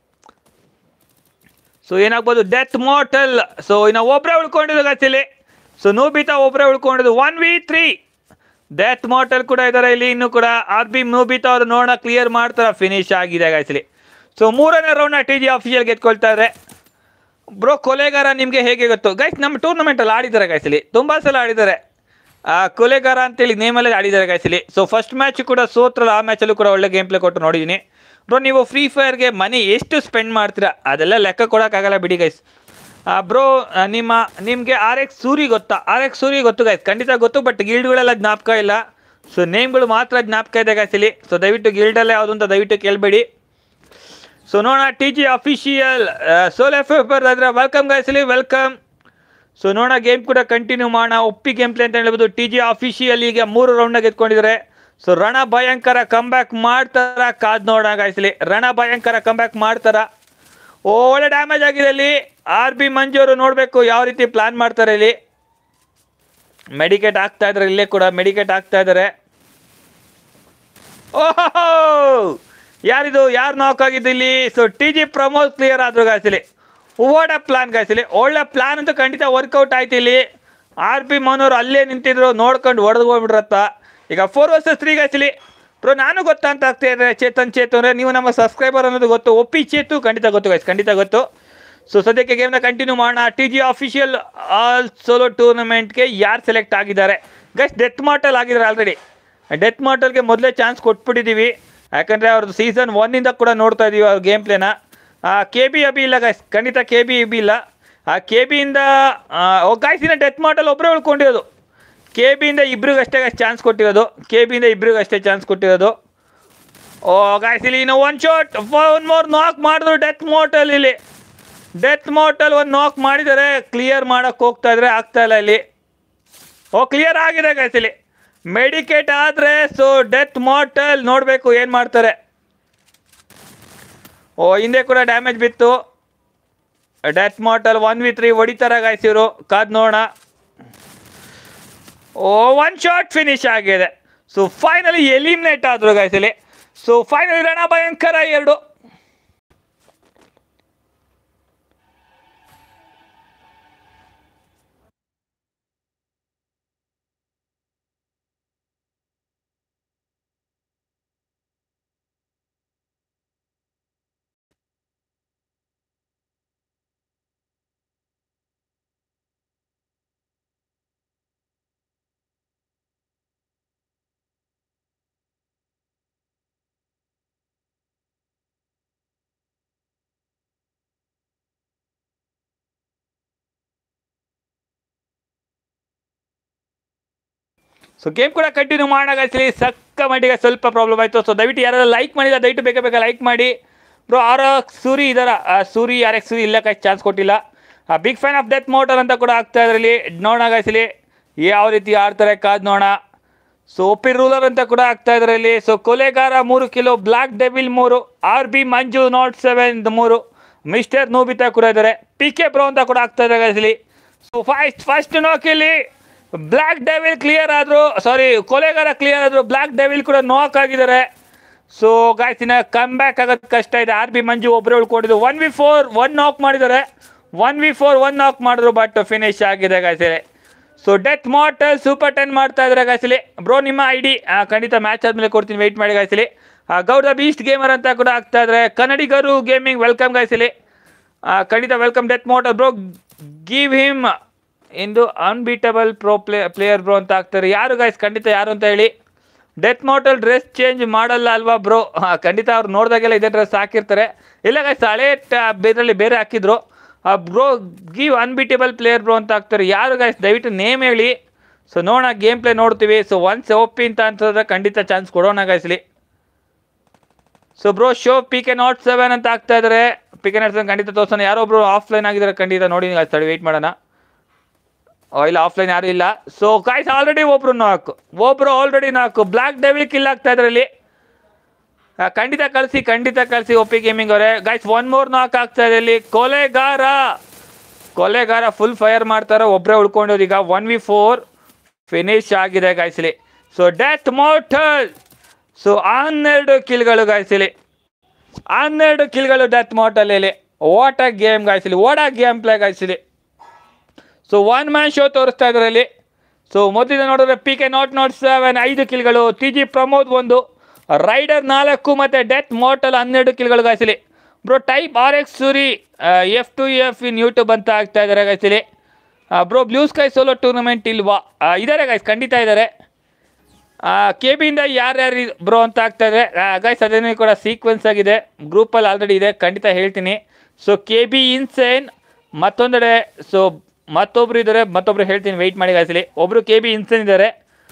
A: ಸೊ ಏನಾಗ್ಬೋದು ಡೆತ್ ಮೋಟಲ್ ಸೊ ಇನ್ನು ಒಬ್ಬರೇ ಉಳ್ಕೊಂಡಿದ್ದು ಗತಿಲಿ ಸೊ ನೋಬಿತಾ ಒಬ್ಬರೇ ಉಳ್ಕೊಂಡಿದ್ದು one v three death mortal ಕೂಡ ಇದ್ದಾರೆ ಇಲ್ಲಿ ಇನ್ನು ಕೂಡ ಆರ್ ಬಿ ನೋಬಿತಾ ಅವರು ನೋಡೋಣ ಕ್ಲಿಯರ್ ಮಾಡ್ತಾರೆ ಫಿನಿಶ್ ಆಗಿದೆ ಗಾಯ್ಸಲಿ ಸೊ ಮೂರನೇ ರೌಂಡ್ನ ಟಿ ಜಿ ಅಫಿಷಿಯಲ್ ಗೆದ್ಕೊಳ್ತಾ ಇದ್ದಾರೆ ಬ್ರೋ ಕೊಲೆಗಾರ ನಿಮಗೆ ಹೇಗೆ ಗೊತ್ತು ಗೈಸ್ ನಮ್ಮ ಟೂರ್ನಮೆಂಟಲ್ಲಿ ಆಡಿದ್ದಾರೆ ಗೈಸಲಿ ತುಂಬ ಸಲ ಆಡಿದ್ದಾರೆ ಆ, ಕೊಲೆಗಾರ ಅಂತೇಳಿ ನೇಮಲ್ಲೇ ಆಡಿದ್ದಾರೆ ಗೈಸಲಿ ಸೊ ಫಸ್ಟ್ ಮ್ಯಾಚ್ ಕೂಡ ಸೋತ್ರಲ್ಲ ಆ ಮ್ಯಾಚಲ್ಲೂ ಕೂಡ ಒಳ್ಳೆ ಗೇಮ್ ಪ್ಲೇ ಕೊಟ್ಟು ನೋಡಿದ್ದೀನಿ ಬ್ರೋ ನೀವು ಫ್ರೀ ಫೈರ್ಗೆ ಮನಿ ಎಷ್ಟು ಸ್ಪೆಂಡ್ ಮಾಡ್ತೀರಾ ಅದೆಲ್ಲ ಲೆಕ್ಕ ಕೊಡೋಕ್ಕಾಗಲ್ಲ ಬಿಡಿ ಗೈಸ್ ಬ್ರೋ ನಿಮ್ಮ ನಿಮಗೆ ಆರ್ ಎಕ್ಸ್ ಸೂರಿ ಗೊತ್ತಾ ಆರ್ ಎಕ್ಸ್ ಸೂರಿ ಗೊತ್ತು ಗೈಸ್ ಖಂಡಿತ ಗೊತ್ತು ಬಟ್ ಗಿಲ್ಡ್ಗಳೆಲ್ಲ ಜ್ಞಾಪಕ ಇಲ್ಲ ಸೊ ನೇಮ್ಗಳು ಮಾತ್ರ ಜ್ಞಾಪಕ ಇದೆ ಗೈಸಲಿ ಸೊ ದಯವಿಟ್ಟು ಗಿಲ್ಡಲ್ಲೇ ಯಾವುದು ಅಂತ ದಯವಿಟ್ಟು ಕೇಳಬೇಡಿ ಸೊ ನೋಡೋಣ T G official soul F F ಆದರೆ ವೆಲ್ಕಮ್ ಗಾಯ್ಸಲಿ ವೆಲ್ಕಮ್ ಸೊ ನೋಡೋಣ ಗೇಮ್ ಕೂಡ ಕಂಟಿನ್ಯೂ ಮಾಡೋಣ ಒಪ್ಪಿ ಗೇಮ್ ಪ್ಲೇ ಅಂತ ಹೇಳ್ಬೋದು ಟಿ ಜಿ ಅಫಿಷಿಯಲ್ ಈಗ ಮೂರು ರೌಂಡ್ನಾಗ ಎತ್ಕೊಂಡಿದ್ದಾರೆ ಸೊ ರಣ ಭಯಂಕರ ಕಮ್ ಬ್ಯಾಕ್ ಮಾಡ್ತಾರ ಕಾದ್ ನೋಡೋಣ ಗಾಯ್ಸಲಿ ರಣ ಭಯಂಕರ ಕಮ್ ಬ್ಯಾಕ್ ಮಾಡ್ತಾರ ಓ, ಒಳ್ಳೆ ಡ್ಯಾಮೇಜ್ ಆಗಿದೆ ಇಲ್ಲಿ ಆರ್ ಬಿ ಮಂಜು ಅವರು ನೋಡಬೇಕು ಯಾವ ರೀತಿ ಪ್ಲಾನ್ ಮಾಡ್ತಾರೆ ಇಲ್ಲಿ ಮೆಡಿಕೇಟ್ ಆಗ್ತಾ ಇದ್ದಾರೆ ಇಲ್ಲೇ ಕೂಡ ಮೆಡಿಕೇಟ್ ಆಗ್ತಾ ಇದ್ದಾರೆ ಓಹೋ ಯಾರಿದು ಯಾರು ನಾಕ್ ಆಗಿದ್ದು ಇಲ್ಲಿ so T G Pramod clear ಆದ್ರು ಗಾಯ್ಸಲಿ ಓಡ ಪ್ಲಾನ್ ಗಾಯ್ಸಲಿ ಒಳ್ಳೆ ಪ್ಲಾನ್ ಅಂತೂ ಖಂಡಿತ ವರ್ಕೌಟ್ ಆಯ್ತು ಇಲ್ಲಿ ಆರ್ ಪಿ ಮನೋರು ಅಲ್ಲೇ ನಿಂತಿದ್ರು ನೋಡ್ಕೊಂಡು ಹೊಡೆದು ಹೋಗ್ಬಿಡ್ರತ್ತ ಈಗ ಫೋರ್ ವರ್ಸಸ್ ತ್ರೀ ಗಾಯ್ಸಲಿ ಬ್ರೋ ನಾನು ಗೊತ್ತಾ ಅಂತ ಆಗ್ತಾ ಇದೆ ಚೇತನ್ ಚೇತು ಅಂದರೆ ನೀವು ನಮ್ಮ ಸಬ್ಸ್ಕ್ರೈಬರ್ ಅನ್ನೋದು ಗೊತ್ತು ಒಪ್ಪಿ ಚೇತು ಖಂಡಿತ ಗೊತ್ತು ಗೈಸ್ ಖಂಡಿತ ಗೊತ್ತು ಸೊ ಸದ್ಯಕ್ಕೆ ಗೇಮ್ನ ಕಂಟಿನ್ಯೂ ಮಾಡೋಣ T G official all solo ಟೂರ್ನಮೆಂಟ್ಗೆ ಯಾರು ಸೆಲೆಕ್ಟ್ ಆಗಿದ್ದಾರೆ ಗೈಸ್ ಡೆತ್ ಮಾಟಲ್ ಆಗಿದ್ದಾರೆ ಆಲ್ರೆಡಿ ಡೆತ್ ಮಾಟಲ್ಗೆ ಮೊದಲೇ ಚಾನ್ಸ್ ಕೊಟ್ಬಿಟ್ಟಿದ್ದೀವಿ ಯಾಕಂದರೆ ಅವ್ರದ್ದು ಸೀಸನ್ ಒನ್ನಿಂದ ಕೂಡ ನೋಡ್ತಾ ಇದ್ದೀವಿ ಅವ್ರ ಗೇಮ್ ಪ್ಲೇನ ಕೆ ಬಿ ಅಬಿ ಇಲ್ಲ ಗೈಸ್ ಖಂಡಿತ ಕೆ ಬಿ ಇಬಿ ಇಲ್ಲ ಆ ಕೆ ಬಿಯಿಂದ ಗಾಯ್ಸಿನ ಡೆತ್ ಮಾಟಲ್ ಒಬ್ಬರೇ ಉಳ್ಕೊಂಡಿರೋದು ಕೆ ಬಿಯಿಂದ ಇಬ್ರಿಗಷ್ಟೇ ಚಾನ್ಸ್ ಕೊಟ್ಟಿರೋದು ಕೆ ಬಿಯಿಂದ ಇಬ್ರಿಗಷ್ಟೇ ಚಾನ್ಸ್ ಕೊಟ್ಟಿರೋದು ಓ ಗಾಯ್ಸ್ ಇಲ್ಲಿ ಇನ್ನು one shot one more knock ಮಾಡಿದ್ರು ಡೆತ್ ಮೋಟಲ್ ಇಲ್ಲಿ ಡೆತ್ ಮೋಟಲ್ ಒಂದು ನಾಕ್ ಮಾಡಿದ್ದಾರೆ ಕ್ಲಿಯರ್ ಮಾಡಕ್ಕೆ ಹೋಗ್ತಾ ಇದ್ರೆ ಆಗ್ತಾ ಇಲ್ಲ ಇಲ್ಲಿ ಓ ಕ್ಲಿಯರ್ ಆಗಿದೆ ಗೈಸ್ ಇಲ್ಲಿ ಮೆಡಿಕೇಟ್ ಆದರೆ ಸೊ ಡೆತ್ ಮಾರ್ಟಲ್ ನೋಡಬೇಕು ಏನು ಮಾಡ್ತಾರೆ ಓ ಹಿಂದೆ ಕೂಡ ಡ್ಯಾಮೇಜ್ ಬಿತ್ತು death mortal one v three ಹೊಡಿತಾರ ಗಾಯ್ಸ್ ಇವರು ಕಾದ್ ನೋಡೋಣ ಓ ಒನ್ ಶಾಟ್ ಫಿನಿಶ್ ಆಗಿದೆ ಸೊ ಫೈನಲಿ ಎಲಿಮಿನೇಟ್ ಆದ್ರು ಗಾಯ್ಸ್ ಇಲ್ಲಿ ಸೊ ಫೈನಲಿ ರಣ ಭಯಂಕರ ಎರಡು ಸೊ ಗೇಮ್ ಕೂಡ ಕಂಟಿನ್ಯೂ ಮಾಡೋಕ್ಕಾಗ್ಲಿ ಸಕ್ಕ ಮಟ್ಟಿಗೆ ಸ್ವಲ್ಪ ಪ್ರಾಬ್ಲಮ್ ಆಯಿತು ಸೊ ದಯವಿಟ್ಟು ಯಾರೆಲ್ಲ ಲೈಕ್ ಮಾಡಿಲ್ಲ ದಯವಿಟ್ಟು ಬೇಗ ಬೇಗ ಲೈಕ್ ಮಾಡಿ ಬ್ರೋ ಆರ್ ಎಕ್ಸ್ ಸೂರಿ ಇದಾರ ಆ, ಸೂರಿ ಆರ್ ಎಕ್ಸ್ ಸೂರಿ ಇಲ್ಲಕ್ಕೆ ಚಾನ್ಸ್ ಕೊಟ್ಟಿಲ್ಲ big fan of death mortal ಅಂತ ಕೂಡ ಆಗ್ತಾ ಇದ್ರಲ್ಲಿ ನೋಡೋಣ ಗಾಯ್ಸಲಿ ಯಾವ ರೀತಿ ಆಡ್ತಾರೆ ಕಾದ್ ನೋಡೋಣ ಸೊ ಒಪ್ಪಿ ರೂಲರ್ ಅಂತ ಕೂಡ ಆಗ್ತಾ ಇದ್ದಾರೆ ಇಲ್ಲಿ ಸೊ ಕೊಲೆಗಾರ ಮೂರು ಕಿಲೋ ಬ್ಲಾಕ್ ಡೆವಿಲ್ ಮೂರು R B Manju not seven ಮೂರು ಮಿಸ್ಟರ್ ನೋಬಿತಾ ಕೂಡ ಇದ್ದಾರೆ ಪಿ ಕೆ ಬ್ರೋ ಅಂತ ಕೂಡ ಆಗ್ತಾ ಇದ್ದಾರೆ ಗಾಯ್ಸಲಿ ಸೊ ಫಸ್ಟ್ ಫಸ್ಟ್ ನೋಕಿಲಿ ಬ್ಲ್ಯಾಕ್ ಡೆವಿಲ್ ಕ್ಲಿಯರ್ ಆದರು ಸಾರಿ ಕೊಲೆಗಾರ ಕ್ಲಿಯರ್ ಆದರು ಬ್ಲ್ಯಾಕ್ ಡೆವಿಲ್ ಕೂಡ ನಾಕ್ ಆಗಿದ್ದಾರೆ ಸೊ ಗಾಯ್ಸಿನ ಕಮ್ ಬ್ಯಾಕ್ ಆಗೋದು ಕಷ್ಟ ಇದೆ ಆರ್ ಬಿ ಮಂಜು ಒಬ್ಬರು ಉಳ್ಕೊಂಡಿದ್ದು one v four one knock ಮಾಡಿದ್ದಾರೆ ಒನ್ ವಿ ಫೋರ್ ಒನ್ ನಾಕ್ ಮಾಡಿದ್ರು ಬಟ್ ಫಿನಿಶ್ ಆಗಿದೆ ಗಾಯ್ಸಲಿ so death mortal super ten ಮಾಡ್ತಾ ಇದ್ದಾರೆ ಗಾಯ್ಸಲಿ ಬ್ರೋ ನಿಮ್ಮ ಐ ಡಿ ಖಂಡಿತ ಮ್ಯಾಚ್ ಆದಮೇಲೆ ಕೊಡ್ತೀನಿ ವೆಯ್ಟ್ ಮಾಡಿ ಗಾಯ್ಸಲಿ ಗೌಡ ಬೀಸ್ಟ್ ಗೇಮರ್ ಅಂತ ಕೂಡ ಆಗ್ತಾ ಇದ್ದಾರೆ ಕನ್ನಡಿಗರು ಗೇಮಿಂಗ್ ವೆಲ್ಕಮ್ ಗಾಯ್ಸಲಿ ಆ, ಖಂಡಿತ welcome death mortal bro give him ಇಂದು unbeatable pro play player bro ಅಂತ ಆಗ್ತಾರೆ ಯಾರು ಗಾಯ್ಸ್ ಖಂಡಿತ ಯಾರು ಅಂತ ಹೇಳಿ ಡೆತ್ ಮೋಟಲ್ ಡ್ರೆಸ್ ಚೇಂಜ್ ಮಾಡಲ್ಲ ಅಲ್ವಾ ಬ್ರೋ ಖಂಡಿತ ಅವ್ರು ನೋಡಿದಾಗೆಲ್ಲ ಇದೇ ಡ್ರೆಸ್ ಹಾಕಿರ್ತಾರೆ ಇಲ್ಲ ಗಾಯ್ಸ್ ಹಳೆ ಬೇರೆಯಲ್ಲಿ ಬೇರೆ ಹಾಕಿದ್ರು bro give unbeatable player bro ಅಂತ ಆಗ್ತಾರೆ ಯಾರು ಗಾಯ್ಸ್ ದಯವಿಟ್ಟು ನೇಮ್ ಹೇಳಿ ಸೊ ನೋಡೋಣ ಗೇಮ್ ಪ್ಲೇ ನೋಡ್ತೀವಿ ಸೊ ಒನ್ಸ್ ಒಪ್ಪಿ ಅಂತ ಅಂತಂದ್ರೆ ಖಂಡಿತ ಚಾನ್ಸ್ ಕೊಡೋಣ ಗಾಯ್ಸ್ಲಿ so bro show P K not seven ಅಂತ ಆಗ್ತಾ ಇದ್ದಾರೆ ಪಿ ಕೆ ನಾಟ್ ಸೆವೆನ್ ಖಂಡಿತ ತೋರ್ಸೋಣ ಯಾರೋ ಒಬ್ರು ಆಫ್ಲೈನ್ ಆಗಿದ್ದಾರೆ ಖಂಡಿತ ನೋಡಿ ತಡಿ ವೆಯ್ಟ್ ಮಾಡೋಣ ಓ ಇಲ್ಲ ಆಫ್ಲೈನ್ ಯಾರು ಇಲ್ಲ ಸೊ ಗಾಯ್ಸ್ ಆಲ್ರೆಡಿ ಒಬ್ರು ನಾಲ್ಕು ಒಬ್ರು ಆಲ್ರೆಡಿ ನಾಲ್ಕು ಬ್ಲ್ಯಾಕ್ ಡೆವಿಲ್ ಕಿಲ್ ಆಗ್ತಾ ಇದ್ರಲ್ಲಿ ಆ, ಖಂಡಿತ ಕಳಿಸಿ ಖಂಡಿತ ಕಳಿಸಿ ಒಪ್ಪಿ ಗೇಮಿಂಗ್ ಅವರೇ ಗೈಸ್ ಒನ್ ಮೋರ್ ನಾಕ್ ಆಗ್ತಾ ಇದೆ ಇಲ್ಲಿ ಕೊಲೆಗಾರ ಕೊಲೆಗಾರ ಫುಲ್ ಫೈರ್ ಮಾಡ್ತಾರೆ ಒಬ್ಬರೇ ಉಳ್ಕೊಂಡಿರೋದು ಈಗ ಒನ್ ವಿ ಫೋರ್ ಫಿನಿಶ್ ಆಗಿದೆ ಗಾಯ್ಸಲಿ ಸೊ ಡೆತ್ ಮೋಟಲ್ ಸೊ ಹನ್ನೆರಡು ಕಿಲ್ಗಳು ಗಾಯ್ಸಲಿ ಹನ್ನೆರಡು ಕಿಲ್ಗಳು ಡೆತ್ ಮೋಟಲ್ಲಿ ಓಟ ಗೇಮ್ ಗಾಯ್ಸಲಿ ಓಡ ಗೇಮ್ ಪ್ಲೇ ಗಾಯ್ಸಲಿ ಸೊ ಒನ್ ಮ್ಯಾನ್ ಶೋ ತೋರಿಸ್ತಾ ಇದ್ರಲ್ಲಿ ಸೊ ಮೊದಲಿಂದ ನೋಡಿದ್ರೆ P K not not seven ಐದು ಕಿಲ್ಗಳು ಟಿ ಜಿ ಪ್ರಮೋದ್ ಒಂದು ರೈಡರ್ ನಾಲ್ಕು ಮತ್ತು ಡೆತ್ ಮೋಟಲ್ ಹನ್ನೆರಡು ಕಿಲ್ಗಳು ಗಾಯಿಸಲಿ bro type R X Suri F two F in YouTube ಅಂತ ಆಗ್ತಾ ಇದ್ದಾರೆ ಗಾಯಿಸಲಿ bro blue sky solo tournament ಇಲ್ವಾ ಆ, ಇದ್ದಾರೆ ಗೈಸ್ ಖಂಡಿತ ಇದ್ದಾರೆ ಕೆ ಬಿಯಿಂದ ಯಾರ್ಯಾರು ಬ್ರೋ ಅಂತ ಆಗ್ತಾ ಇದೆ ಗೈಸ್ ಅದೇನೇ ಕೂಡ ಸೀಕ್ವೆನ್ಸ್ ಆಗಿದೆ ಗ್ರೂಪಲ್ಲಿ ಆಲ್ರೆಡಿ ಇದೆ ಖಂಡಿತ ಹೇಳ್ತೀನಿ ಸೊ ಕೆ ಬಿ ಇನ್ಸೇನ್ ಮತ್ತೊಂದೆಡೆ ಸೊ ಮತ್ತೊಬ್ರು ಇದ್ದಾರೆ ಮತ್ತೊಬ್ರು ಹೇಳ್ತೀನಿ ವೆಯ್ಟ್ ಮಾಡಿ ಗಾಯಿಸಲಿ ಒಬ್ರು ಕೆ ಬಿ ಇನ್ಸೇನ್ ಇದ್ದಾರೆ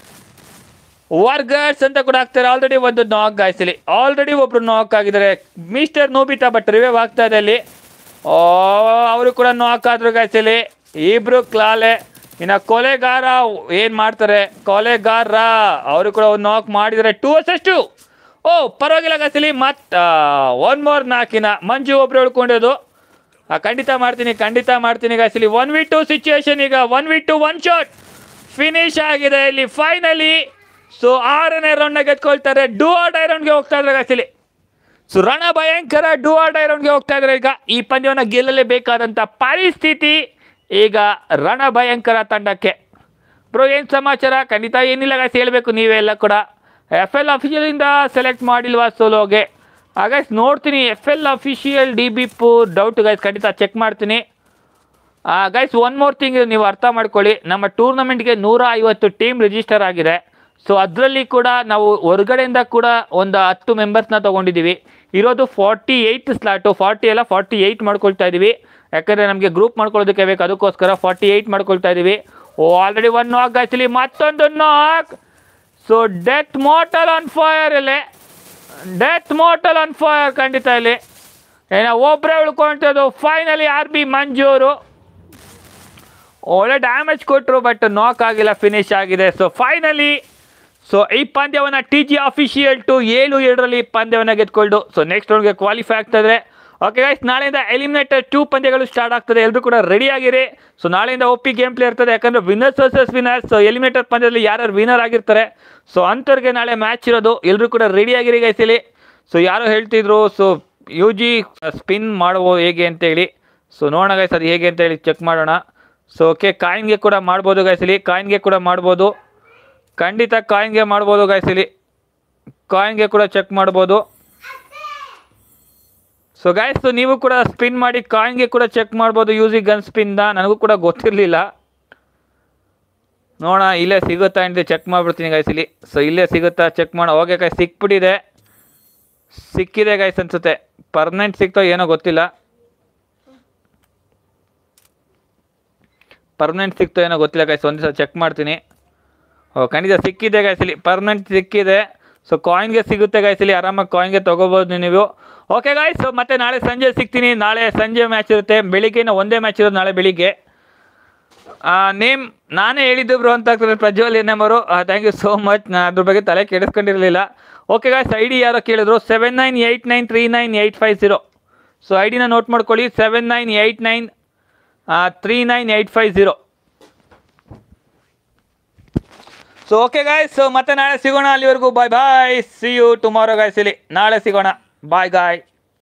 A: ವರ್ಗರ್ಸ್ ಅಂತ ಕೂಡ ಆಗ್ತಾರೆ ಆಲ್ರೆಡಿ ಒಂದು ನಾಕ್ ಗಾಯಿಸಲಿ ಆಲ್ರೆಡಿ ಒಬ್ರು ನಾಕ್ ಆಗಿದ್ದಾರೆ ಮಿಸ್ಟರ್ ನೋಬಿತಾ ಬಟ್ ರಿವೈವ್ ಆಗ್ತಾ ಇದೆ ಅಲ್ಲಿ ಓ ಅವರು ಕೂಡ ನಾಕ್ ಆದ್ರು ಗಾಯಿಸಲಿ ಇಬ್ರು ಕ್ಲಾಲೆ ಇನ್ನು ಕೊಲೆಗಾರ ಏನು ಮಾಡ್ತಾರೆ ಕೊಲೆಗಾರ ಅವರು ಕೂಡ ಒಂದು ನಾಕ್ ಮಾಡಿದರೆ ಟೂ ಅಷ್ಟು ಓ ಪರವಾಗಿಲ್ಲ ಗಾಯಿಸಲಿ ಮತ್ತು ಒನ್ ಮೋರ್ ನಾಕಿನ ಮಂಜು ಒಬ್ರು ಹೇಳ್ಕೊಂಡಿರೋದು ಆ, ಖಂಡಿತ ಮಾಡ್ತೀನಿ ಖಂಡಿತ ಮಾಡ್ತೀನಿ ಗಾಯಿಸಲಿ ಒನ್ ವಿ ಟು ಸಿಚುವೇಶನ್ ಈಗ one v two one shot finish ಆಗಿದೆ ಇಲ್ಲಿ ಫೈನಲಿ ಸೊ ಆರನೇ ರೌಂಡ್ನ ಗೆದ್ಕೊಳ್ತಾರೆ ಡೂ ಆರ್ ಡೈ ರೌಂಡ್ಗೆ ಹೋಗ್ತಾ ಇದ್ದಾರೆ ಗಾಯಿಸಲಿ ಸೊ ರಣ ಭಯಂಕರ ಡೂ ಆರ್ ಡೈ ರೌಂಡ್ಗೆ ಹೋಗ್ತಾ ಇದ್ದಾರೆ ಈಗ ಈ ಪಂದ್ಯವನ್ನು ಗೆಲ್ಲಲೇಬೇಕಾದಂಥ ಪರಿಸ್ಥಿತಿ ಈಗ ರಣ ಭಯಂಕರ ತಂಡಕ್ಕೆ ಬ್ರೋ ಏನು ಸಮಾಚಾರ ಖಂಡಿತ ಏನಿಲ್ಲ ಗಾಯ್ಸ್ ಹೇಳಬೇಕು ನೀವೇ ಎಲ್ಲ ಕೂಡ ಎಫ್ ಎಲ್ ಅಫಿಷಿಯಲಿಂದ ಸೆಲೆಕ್ಟ್ ಮಾಡಿಲ್ವಾ ಸೋಲೋಗೆ ಹಾಗಾಗಿ ನೋಡ್ತೀನಿ F L official D B ಪು ಡೌಟ್ ಗೈಸ್ ಖಂಡಿತ ಚೆಕ್ ಮಾಡ್ತೀನಿ ಗೈಸ್ ಒನ್ ಮೋರ್ ಥಿಂಗ್ ನೀವು ಅರ್ಥ ಮಾಡ್ಕೊಳ್ಳಿ ನಮ್ಮ ಟೂರ್ನಮೆಂಟ್ಗೆ ನೂರ ಐವತ್ತು ಟೀಮ್ ರಿಜಿಸ್ಟರ್ ಆಗಿದೆ ಸೊ ಅದರಲ್ಲಿ ಕೂಡ ನಾವು ಹೊರಗಡೆಯಿಂದ ಕೂಡ ಒಂದು ಹತ್ತು ಮೆಂಬರ್ಸ್ನ ತೊಗೊಂಡಿದ್ದೀವಿ ಇರೋದು ಫಾರ್ಟಿ ಏಯ್ಟ್ ಸ್ಲಾಟು ಫಾರ್ಟಿ ಎಲ್ಲ ಫಾರ್ಟಿ ಏಯ್ಟ್ ಮಾಡ್ಕೊಳ್ತಾ ಇದ್ದೀವಿ ಯಾಕಂದರೆ ನಮಗೆ ಗ್ರೂಪ್ ಮಾಡ್ಕೊಳ್ಳೋದಕ್ಕೆ ಬೇಕು ಅದಕ್ಕೋಸ್ಕರ ಫಾರ್ಟಿ ಏಯ್ಟ್ ಮಾಡ್ಕೊಳ್ತಾ ಇದ್ದೀವಿ oh already one knock actually ಮತ್ತೊಂದು knock so death mortal on fire ಇಲ್ಲಿ ಡೆತ್ ಮೋಟಲ್ ಆನ್ ಫೈರ್ ಖಂಡಿತ ಇಲ್ಲಿ ಏನೋ ಒಬ್ಬರೇ ಉಳ್ಕೊಳ್ತದ್ದು ಫೈನಲಿ ಆರ್ ಬಿ ಮಂಜೂರು ಒಳ್ಳೆ ಡ್ಯಾಮೇಜ್ ಕೊಟ್ಟರು ಬಟ್ ನಾಕ್ ಆಗಿಲ್ಲ ಫಿನಿಶ್ ಆಗಿದೆ ಸೊ ಫೈನಲಿ ಸೊ ಈ ಪಂದ್ಯವನ್ನು ಟಿ ಜಿ ಅಫಿಷಿಯಲ್ ಟು ಏಳು ಏಳರಲ್ಲಿ ಈ ಪಂದ್ಯವನ್ನು ಗೆದ್ಕೊಂಡು ಸೊ ನೆಕ್ಸ್ಟ್ ರೌಂಡ್ಗೆ ಕ್ವಾಲಿಫೈ ಆಗ್ತದೆ ಓಕೆ ಗೈಸ್ ನಾಳೆಯಿಂದ ಎಲಿಮಿನೇಟರ್ ಟೂ ಪಂದ್ಯಗಳು ಸ್ಟಾರ್ಟ್ ಆಗ್ತದೆ ಎಲ್ಲರೂ ಕೂಡ ರೆಡಿ ಆಗಿರಿ ಸೊ ನಾಳೆಯಿಂದ ಒಪ್ಪಿ ಗೇಮ್ ಪ್ಲೇ ಇರ್ತದೆ ಯಾಕಂದ್ರೆ winners versus winners so eliminator ಪಂದ್ಯದಲ್ಲಿ ಯಾರ್ಯಾರು ವಿನ್ನರ್ ಆಗಿರ್ತಾರೆ ಸೊ ಅಂಥವ್ರಿಗೆ ನಾಳೆ ಮ್ಯಾಚ್ ಇರೋದು ಎಲ್ಲರೂ ಕೂಡ ರೆಡಿ ಆಗಿರಿ ಗೈಸ್ ಇಲ್ಲಿ ಸೊ ಯಾರೋ ಹೇಳ್ತಿದ್ರು ಸೊ ಯು ಜಿ ಸ್ಪಿನ್ ಮಾಡ್ಬೋದು ಹೇಗೆ ಅಂತೇಳಿ ಸೊ ನೋಡೋಣ ಗೈಸ್ ಅದು ಹೇಗೆ ಅಂತ ಹೇಳಿ ಚೆಕ್ ಮಾಡೋಣ ಸೊ ಓಕೆ ಕಾಯಿನ್ಗೆ ಕೂಡ ಮಾಡ್ಬೋದು ಗೈಸ್ ಇಲ್ಲಿ ಕಾಯಿನ್ಗೆ ಕೂಡ ಮಾಡ್ಬೋದು ಖಂಡಿತ ಕಾಯಿನ್ಗೆ ಮಾಡ್ಬೋದು ಗೈಸ್ ಇಲ್ಲಿ ಕಾಯಿನ್ಗೆ ಕೂಡ ಚೆಕ್ ಮಾಡ್ಬೋದು ಸೊ ಗೈಸ್ ನೀವು ಕೂಡ ಸ್ಪಿನ್ ಮಾಡಿ ಕಾಯಿನ್ಗೆ ಕೂಡ ಚೆಕ್ ಮಾಡ್ಬೋದು ಯೂಸಿಂಗ್ ಗನ್ ಸ್ಪಿನ್ನ ನನಗೂ ಕೂಡ ಗೊತ್ತಿರಲಿಲ್ಲ ನೋಡೋಣ ಇಲ್ಲೇ ಸಿಗುತ್ತಾ ಅಂತ ಚೆಕ್ ಮಾಡಿಬಿಡ್ತೀನಿ ಗೈಸ್ ಇಲ್ಲಿ ಸೊ ಇಲ್ಲೇ ಸಿಗುತ್ತಾ ಚೆಕ್ ಮಾಡೋ ಓಕೆ ಗೈಸ್ ಸಿಕ್ಬಿಟ್ಟಿದೆ ಸಿಕ್ಕಿದೆ ಗೈಸ್ ಅನ್ಸುತ್ತೆ ಪರ್ಮನೆಂಟ್ ಸಿಕ್ತೋ ಏನೋ ಗೊತ್ತಿಲ್ಲ ಪರ್ಮನೆಂಟ್ ಸಿಕ್ತೋ ಏನೋ ಗೊತ್ತಿಲ್ಲ ಗೈಸ್ ಒಂದು ಸಲ ಚೆಕ್ ಮಾಡ್ತೀನಿ ಓ ಖಂಡಿತ ಸಿಕ್ಕಿದೆ ಗೈಸ್ ಇಲ್ಲಿ ಪರ್ಮನೆಂಟ್ ಸಿಕ್ಕಿದೆ ಸೊ ಕಾಯಿನ್ಗೆ ಸಿಗುತ್ತೆ ಗೈಸ್ ಇಲ್ಲಿ ಆರಾಮಾಗಿ ಕಾಯಿನ್ಗೆ ತೊಗೋಬೋದು ನೀವು ಓಕೆ ಗಾಯ್ಸ್ ಮತ್ತೆ ನಾಳೆ ಸಂಜೆ ಸಿಗ್ತೀನಿ ನಾಳೆ ಸಂಜೆ ಮ್ಯಾಚ್ ಇರುತ್ತೆ ಬೆಳಿಗ್ಗೆನ ಒಂದೇ ಮ್ಯಾಚ್ ಇರೋದು ನಾಳೆ ಬೆಳಿಗ್ಗೆ ನೇಮ್ ನಾನೇ ಹೇಳಿದ್ದು ಬ್ರೋ ಅಂತ ಆಗ್ತದೆ ಪ್ರಜ್ವಲ್ ಎನ್ನಮರು ಥ್ಯಾಂಕ್ ಯು ಸೋ ಮಚ್ ನಾನು ಅದ್ರ ಬಗ್ಗೆ ತಲೆ ಕೆಡಿಸ್ಕೊಂಡಿರಲಿಲ್ಲ ಓಕೆ ಗಾಯ್ಸ್ ಐ ಡಿ ಯಾರೋ ಕೇಳಿದ್ರು seven nine eight nine three nine eight five zero so I ಡಿನ ನೋಟ್ ಮಾಡ್ಕೊಳ್ಳಿ seven nine eight nine three nine eight five zero so okay guys ಮತ್ತೆ ನಾಳೆ ಸಿಗೋಣ ಅಲ್ಲಿವರೆಗೂ bye bye see you tomorrow guys ಇಲ್ಲಿ ನಾಳೆ ಸಿಗೋಣ ಬಾಯ್ ಗಾಯ್